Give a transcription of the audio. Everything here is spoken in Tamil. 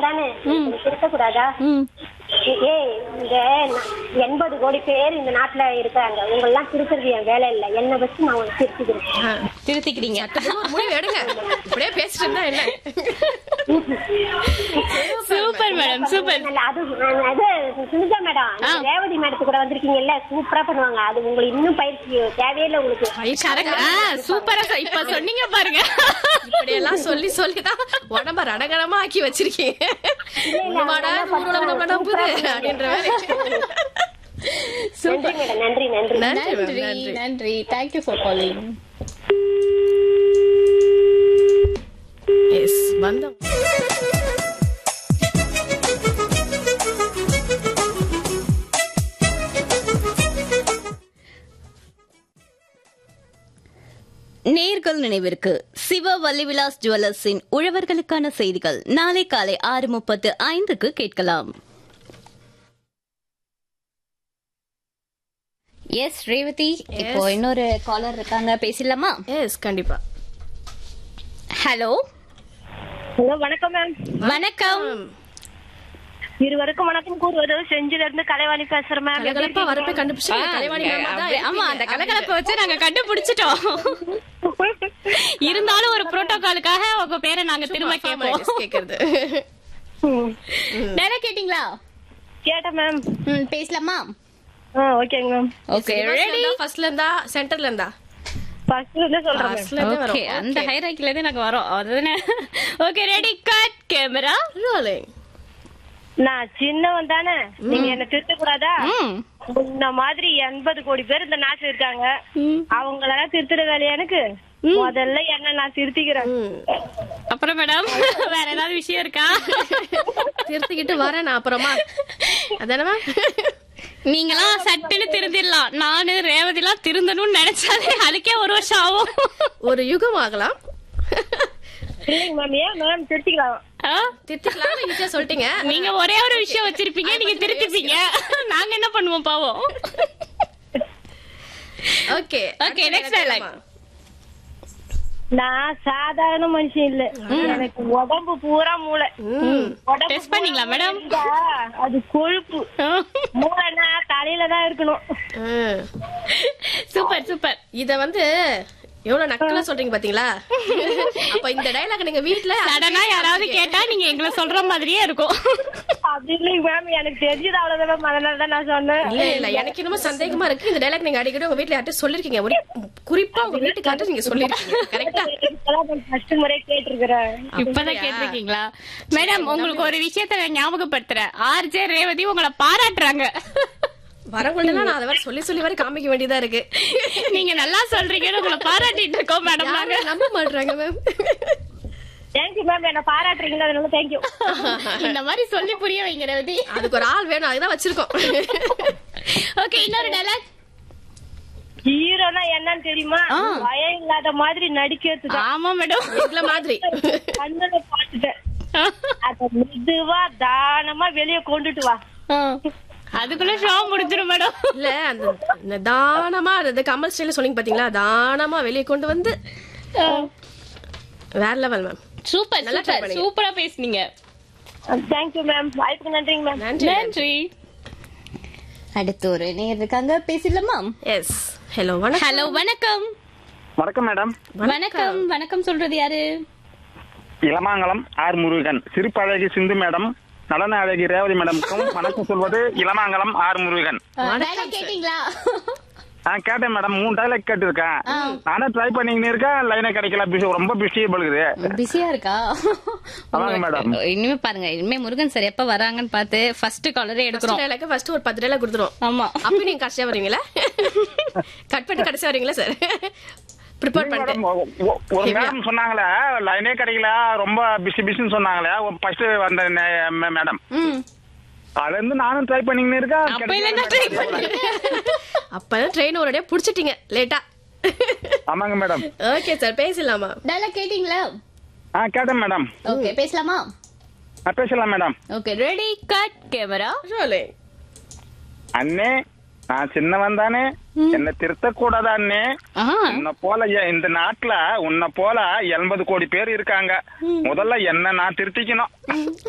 திருத்தணும் தானே திருத்தக்கூடாதா ம் ஏய் இந்த எண்பது கோடி பேர் இந்த நாட்டுல இருக்காங்க உங்க எல்லாம் திருத்துறது என் வேலை இல்ல என்ன வச்சு நான் உங்களை திருத்திக்கிறேன் திருத்திக்கிறீங்க ஒரு முடிவு எடுங்க இப்படியே பேசிட்டு இருந்தா என்ன சூப்பர் மேடம் சூப்பர் இல்ல, அது அது சுனிதா மேடம் ஆ. ரேவதி மேடத்து கூட வந்திருக்கீங்கல்ல சூப்பரா பண்ணுவாங்க அது உங்களுக்கு இன்னும் பயிற்சி தேவையில்லை உங்களுக்கு கரெக்ட் ஆ சூப்பரா சொ- இப்ப சொன்னீங்க பாருங்க இப்படி எல்லாம் சொல்லி சொல்லிதான் உடம்ப ரணகரமா ஆக்கி வச்சிருக்கீங்க உருவாடா ஊர்வலம் நம்ம நம்புது அப்படின்ற மாதிரி நன்றி மேடம் நன்றி நன்றி நன்றி ma'am, நன்றி நன்றி நன்றி தேங்க்யூ ஃபார் காலிங் எஸ் வந்தோம் நேர்கள் நினைவிற்கு சிவ வள்ளிவிலாஸ் ஜுவல்லர்ஸின் உழவர்களுக்கான செய்திகள் நாளை காலை ஆறு முப்பத்து ஐந்துக்கு கேட்கலாம் எஸ் ரேவதி இப்போ இன்னொரு காலர் இருக்காங்க பேசலாமா எஸ் கண்டிப்பா ஹலோ ஹலோ வணக்கம் மேம் வணக்கம் இருவருக்கும் வணக்கம் கூறுவது செஞ்சில இருந்து கலைவாணி பேசுறேன் மேம் கலகலப்பா வரப்ப கண்டுபிடிச்சு கலைவாணி மேமா தான் அப்படி- ஆமா அந்த கலகலப்பை வச்சு நாங்க கண்டுபிடிச்சிட்டோம் இருந்தாலும் ஒரு புரோட்டோகாலுக்காக உங்க பேரை நாங்க திரும்ப கேட்போம் கேக்குறது நேரா கேட்டீங்களா கேட்டேன் மேம் ம், பேசலாமா ஆ ஓகேங்க மேம் ஓகே ரெடி ஃபர்ஸ்ட்ல இருந்தா சென்டர்ல இருந்தா ஃபர்ஸ்ட்ல இருந்தே சொல்றேன் மேம் ஃபர்ஸ்ட்ல இருந்து ஓகே வரும் அந்த ஹைராக்கில இருந்து நாங்க வரோம் அதுதானே okay ready cut camera Rolling. நான் சின்னவன் தானே நீங்க என்ன திருத்த கூடாதா ம் இந்த மாதிரி எண்பது கோடி பேர் இந்த நாட்டுல இருக்காங்க ம். அவங்களெல்லாம் திருத்துற வேலையா எனக்கு முதல்ல என்ன நான் திருத்திக்கிறேன் ம். அப்புறம் மேடம் வேற ஏதாவது விஷயம் இருக்கா திருத்திக்கிட்டு வரேன் நான் அப்புறமா அதானே நீங்களாம் சட்டுன்னு திருந்திடலாம் நானு ரேவதிலாம் திருந்தணும்னு நினைச்சாலே அதுக்கே ஒரு வருஷம் ஆகும் ஒரு யுகம் ஆகலாம் இல்லைங்க மேம் ஏன் மேம் திருத்திக்கலாம் ஆ? திருத்திக்கலாம்னு ஈஸியா சொல்லிட்டீங்க நீங்க ஒரே ஒரு விஷயம் வச்சிருப்பீங்க நீங்க திருத்திப்பீங்க நாங்க என்ன பண்ணுவோம் பாவம் ஓகே Okay, next dialogue. நான் சாதாரண மனுஷன் இல்ல எனக்கு உடம்பு பூரா மூளை உடம்பு டெஸ்ட் பண்ணீங்களா மேடம் இருந்தா அது கொழுப்பு மூளைனா தலையில தான் இருக்கணும் சூப்பர் சூப்பர் இத வந்து எவ்வளவு நக்கலா சொல்றீங்க பாத்தீங்களா அப்ப இந்த டைலாக் நீங்க வீட்ல சடனா யாராவது கேட்டா நீங்க எங்களை சொல்ற மாதிரியே இருக்கும் அப்படி இல்லைங்க மேம் எனக்கு தெரிஞ்சது அவ்வளவுதான் மேம் அதனால தான் நான் சொன்னேன் இல்ல இல்ல எனக்கு என்னமோ சந்தேகமா இருக்கு இந்த டைலாக் நீங்க அடிக்கடி உங்க வீட்ல யார்கிட்ட சொல்லிருக்கீங்க ஒரு குறிப்பா உங்க வீட்டுக்கார்ட்ட நீங்க சொல்லிருக்கீங்க கரெக்டா ஃபர்ஸ்ட் முறை கேட்டிருக்கிறேன் இப்பதான் கேட்டிருக்கீங்களா மேடம் உங்களுக்கு ஒரு விஷயத்த நான் ஞாபகப்படுத்துறேன் ஆர்ஜே ரேவதி உங்களை பாராட்டுறாங்க வரவங்கள்ட்ட நான் அதை வர சொல்லி சொல்லி வரை காமிக்க வேண்டியதா இருக்கு நீங்க நல்லா சொல்றீங்கன்னு உங்களை பாராட்டிட்டு இருக்கோம் மேடம் நாங்க யாரும் நம்ப மாட்றாங்க மேம் தேங்க்யூ மேம் என்ன பாராட்டுறீங்களா அதனால தேங்க்யூ இந்த மாதிரி சொல்லி புரிய வைங்க ரேவதி அதுக்கு ஒரு ஆள் வேணும் அதுதான் வச்சிருக்கோம் ஓகே இன்னொரு டைலாக் ஹீரோனா என்னன்னு தெரியுமா பயம் இல்லாத மாதிரி நடிக்கிறது தான் ஆமா மேடம் எங்களை மாதிரி கண்ணுல பாத்துட்டேன் அத மெதுவா தானமா வெளிய கொண்டுட்டு வா அதுக்குள்ள ஷோ முடிஞ்சிரும் மேடம் இல்ல அந்த இந்த தானமா அந்த கமல் ஸ்டைல சொன்னீங்க பாத்தீங்களா தானமா வெளியே கொண்டு வந்து வேற லெவல் மேம் சூப்பர் நல்லா try சூப்பர் பண்ணீங்க. சூப்பரா பேசுனீங்க தேங்க்யூ மேம் வாய்ப்புக்கு நன்றிங்க மேம் நன்றி நன்றி அடுத்து ஒரு நேர் இருக்காங்க பேசலாமா எஸ் ஹலோ வணக்கம் ஹலோ வணக்கம் வணக்கம் மேடம் வணக்கம் வணக்கம் சொல்றது யாரு இளமாங்கலம் ஆர் முருகன் சிறுபழகி சிந்து மேடம் நலன அழகி ரேவதி மேடம்க்கும் வணக்கம் சொல்வது இளமாங்கலம் ஆர் முருகன் dialogue கேட்டீங்களா நான் கேட்டேன் மேடம் மூணு டைலாக் கேட்டிருக்கேன் நானும் ட்ரை பண்ணிக்கின்னு இருக்கேன் லைனே கிடைக்கல பிஸி ரொம்ப பிஸியே பழுகுது பிஸியா இருக்கா ஆமாங்க மேடம் இனிமே பாருங்க இனிமே முருகன் சார் எப்ப வராங்கன்னு பார்த்து ஃபர்ஸ்ட் காலரே எடுக்கிறோம் டைலாக் ஃபர்ஸ்ட் ஒரு பத்து டைலாக் கொடுத்துரும் ஆமா அப்படி நீங்க கடைசியா வரீங்களா கட் பண்ணி கடைசியா வரீங்களா சார் ப்ரிப்பேர் பண்ணிட்டு மேடம் ஒ- ஒ- ஒரு மேடம் சொன்னாங்களே லைனே கிடைக்கல ரொம்ப பிஸி பிஸின்னு சொன்னாங்களே ஃபர்ஸ்ட் வந்த நே- மே- மேடம் ம் அதுல இருந்து நானும் ட்ரை பண்ணிக்கின்னு இருக்கேன் அப்ப இல்ல ட்ரை பண்ணி அப்பதான் ட்ரெயின் ஒரேடியா புடிச்சிட்டீங்க லேட்டா ஆமாங்க மேடம் ஓகே சார் பேசலாமா dialogue கேட்டீங்களா ஆ கேட்டேன் மேடம் ஓகே பேசலாமா நான் பேசலாம் madam okay ready cut camera ரோலே அண்ணே நான் சின்னவன் தானே என்ன திருத்த கூடாதா அண்ணே ஆ உன்னை போல எ- இந்த நாட்டுல உன்னை போல எண்பது கோடி பேர் இருக்காங்க முதல்ல என்ன நான் திருத்திக்கணும்